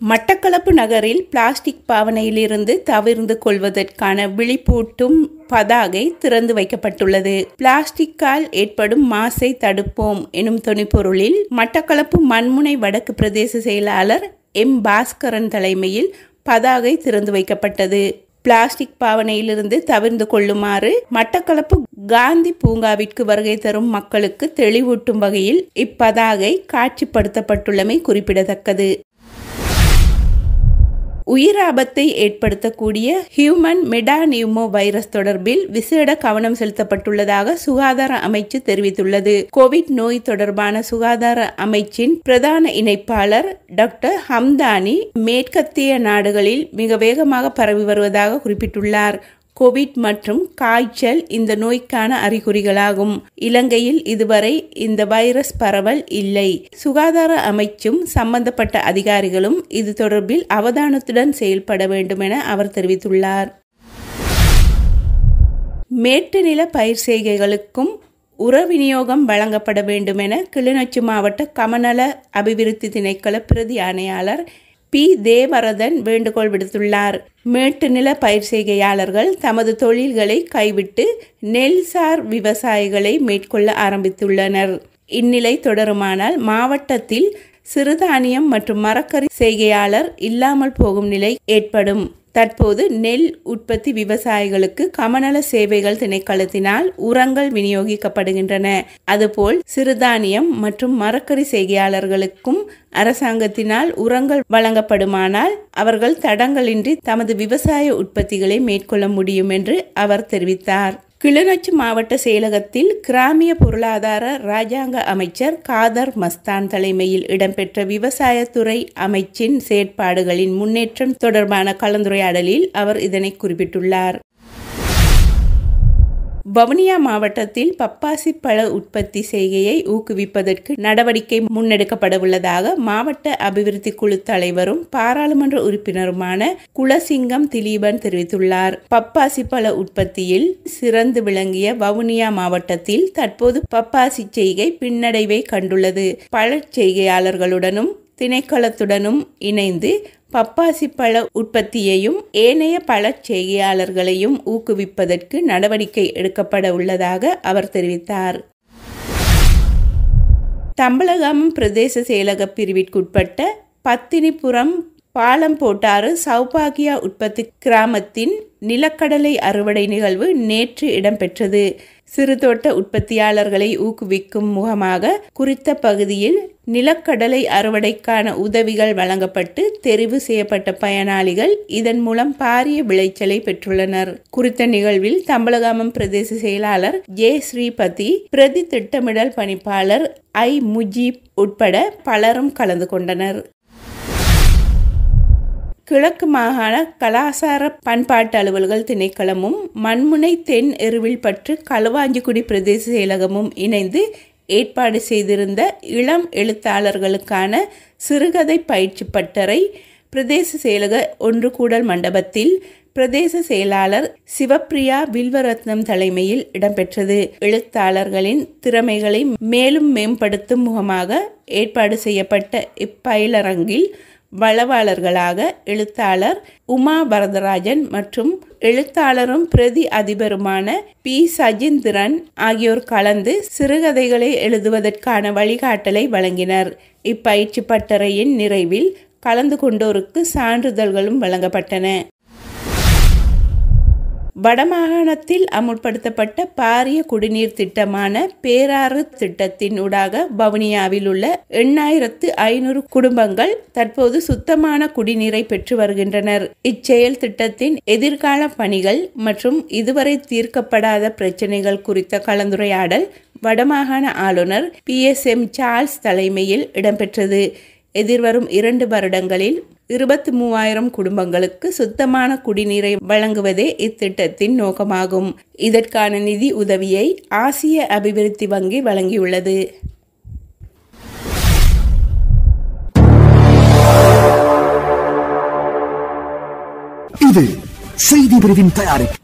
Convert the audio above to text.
மட்டக்களப்பு நகரில் பிளாஸ்டிக் பாவனையிலிருந்து தவிர்ந்து கொள்வதற்கான விழிப்பூட்டும் பதாகை திறந்து வைக்கப்பட்டுள்ளது பிளாஸ்டிக்கால் ஏற்படும் மாசை தடுப்போம் எனும் துணிப்பொருளில் மட்டக்களப்பு மண்முனை வடக்கு பிரதேச செயலாளர் எம் பாஸ்கரன் தலைமையில் பதாகை திறந்து வைக்கப்பட்டது பிளாஸ்டிக் பாவனையிலிருந்து தவிர்ந்து கொள்ளுமாறு மட்டக்களப்பு காந்தி பூங்காவிற்கு வருகை தரும் மக்களுக்கு தெளிவூட்டும் வகையில் இப்பதாகை காட்சிப்படுத்தப்பட்டுள்ளமை குறிப்பிடத்தக்கது உயிராபத்தை ஏற்படுத்தக்கூடிய ஹியூமன் மெடானியூமோ வைரஸ் தொடர்பில் விசேட கவனம் செலுத்தப்பட்டுள்ளதாக சுகாதார அமைச்சு தெரிவித்துள்ளது கோவிட் நோய் தொடர்பான சுகாதார அமைச்சின் பிரதான இணைப்பாளர் டாக்டர் ஹம்தானி மேற்கத்திய நாடுகளில் மிக வேகமாக பரவி வருவதாக குறிப்பிட்டுள்ளார் கோவிட் மற்றும் காய்ச்சல் இந்த நோய்க்கான அறிகுறிகளாகும் இலங்கையில் இதுவரை இந்த வைரஸ் பரவல் இல்லை சுகாதார அமைச்சும் சம்பந்தப்பட்ட அதிகாரிகளும் இது தொடர்பில் அவதானத்துடன் செயல்பட வேண்டும் என அவர் தெரிவித்துள்ளார் மேட்டு நில பயிர் செய்கைகளுக்கும் உர விநியோகம் வழங்கப்பட வேண்டும் என கிளிநொச்சி மாவட்ட கமநல அபிவிருத்தி திணைக்கள பிரதி ஆணையாளர் பி தேவரதன் வேண்டுகோள் விடுத்துள்ளார் மேட்டு நில பயிர் செய்கையாளர்கள் தமது தொழில்களை கைவிட்டு நெல்சார் விவசாயிகளை மேற்கொள்ள ஆரம்பித்துள்ளனர் இந்நிலை தொடருமானால் மாவட்டத்தில் சிறுதானியம் மற்றும் மரக்கறி செய்கையாளர் இல்லாமல் போகும் நிலை ஏற்படும் தற்போது நெல் உற்பத்தி விவசாயிகளுக்கு கமநல சேவைகள் திணைக்களத்தினால் உரங்கள் விநியோகிக்கப்படுகின்றன அதுபோல் சிறுதானியம் மற்றும் மரக்கறி செய்கையாளர்களுக்கும் அரசாங்கத்தினால் உரங்கள் வழங்கப்படுமானால் அவர்கள் தடங்களின்றி தமது விவசாய உற்பத்திகளை மேற்கொள்ள முடியும் என்று அவர் தெரிவித்தார் கிளிநொச்சி மாவட்ட செயலகத்தில் கிராமிய பொருளாதார ராஜாங்க அமைச்சர் காதர் மஸ்தான் தலைமையில் இடம்பெற்ற விவசாயத்துறை அமைச்சின் செயற்பாடுகளின் முன்னேற்றம் தொடர்பான கலந்துரையாடலில் அவர் இதனை குறிப்பிட்டுள்ளார் வவுனியா மாவட்டத்தில் பப்பாசி பழ உற்பத்தி செய்கையை ஊக்குவிப்பதற்கு நடவடிக்கை முன்னெடுக்கப்படவுள்ளதாக மாவட்ட அபிவிருத்தி குழு தலைவரும் பாராளுமன்ற உறுப்பினருமான குலசிங்கம் திலீபன் தெரிவித்துள்ளார் பப்பாசி பழ உற்பத்தியில் சிறந்து விளங்கிய வவுனியா மாவட்டத்தில் தற்போது பப்பாசி செய்கை பின்னடைவை கண்டுள்ளது பழச் செய்கையாளர்களுடனும் திணைக்களத்துடனும் இணைந்து பப்பாசி பழ உற்பத்தியையும் ஏனைய பழச் செய்கையாளர்களையும் ஊக்குவிப்பதற்கு நடவடிக்கை எடுக்கப்பட உள்ளதாக அவர் தெரிவித்தார் தம்பலகாமம் பிரதேச செயலக பிரிவிற்குட்பட்ட பத்தினிபுரம் பாலம் போட்டாறு சௌபாகியா உற்பத்தி கிராமத்தின் நிலக்கடலை அறுவடை நிகழ்வு நேற்று இடம்பெற்றது சிறுதோட்ட உற்பத்தியாளர்களை ஊக்குவிக்கும் முகமாக குறித்த பகுதியில் நிலக்கடலை அறுவடைக்கான உதவிகள் வழங்கப்பட்டு தெரிவு செய்யப்பட்ட பயனாளிகள் இதன் மூலம் பாரிய விளைச்சலை பெற்றுள்ளனர் குறித்த நிகழ்வில் தம்பலகாமம் பிரதேச செயலாளர் ஜே ஸ்ரீபதி பிரதி திட்டமிடல் பணிப்பாளர் ஐ முஜீப் உட்பட பலரும் கலந்து கொண்டனர் கிழக்கு மாகாண கலாசார பண்பாட்டு அலுவல்கள் திணைக்களமும் மண்முனை தென் எருவில் பற்று களுவாஞ்சிக்குடி பிரதேச செயலகமும் இணைந்து ஏற்பாடு செய்திருந்த இளம் எழுத்தாளர்களுக்கான சிறுகதை பயிற்சி பட்டறை பிரதேச செயலக ஒன்று கூடல் மண்டபத்தில் பிரதேச செயலாளர் சிவப்பிரியா வில்வரத்னம் தலைமையில் இடம்பெற்றது எழுத்தாளர்களின் திறமைகளை மேலும் மேம்படுத்தும் முகமாக ஏற்பாடு செய்யப்பட்ட இப்பயிலரங்கில் வளவாளர்களாக எழுத்தாளர் உமா வரதராஜன் மற்றும் எழுத்தாளரும் பிரதி அதிபருமான பி சஜிந்திரன் ஆகியோர் கலந்து சிறுகதைகளை எழுதுவதற்கான வழிகாட்டலை வழங்கினர் இப்பயிற்சி பட்டறையின் நிறைவில் கலந்து கொண்டோருக்கு சான்றிதழ்களும் வழங்கப்பட்டன வடமாகாணத்தில் அமுல்படுத்தப்பட்ட பாரிய குடிநீர் திட்டமான பேராறு திட்டத்தின் ஊடாக வவுனியாவில் உள்ள எண்ணாயிரத்து ஐநூறு குடும்பங்கள் தற்போது சுத்தமான குடிநீரை பெற்று வருகின்றனர் இச்செயல் திட்டத்தின் எதிர்கால பணிகள் மற்றும் இதுவரை தீர்க்கப்படாத பிரச்சினைகள் குறித்த கலந்துரையாடல் வடமாகாண ஆளுநர் பி எஸ் எம் சார்ல்ஸ் தலைமையில் இடம்பெற்றது எதிர்வரும் இரண்டு வருடங்களில் இருபத்தி மூவாயிரம் குடும்பங்களுக்கு சுத்தமான குடிநீரை வழங்குவதே இத்திட்டத்தின் நோக்கமாகும் இதற்கான நிதி உதவியை ஆசிய அபிவிருத்தி வங்கி வழங்கியுள்ளது இது செய்தி பிரிவின் தயாரிப்பு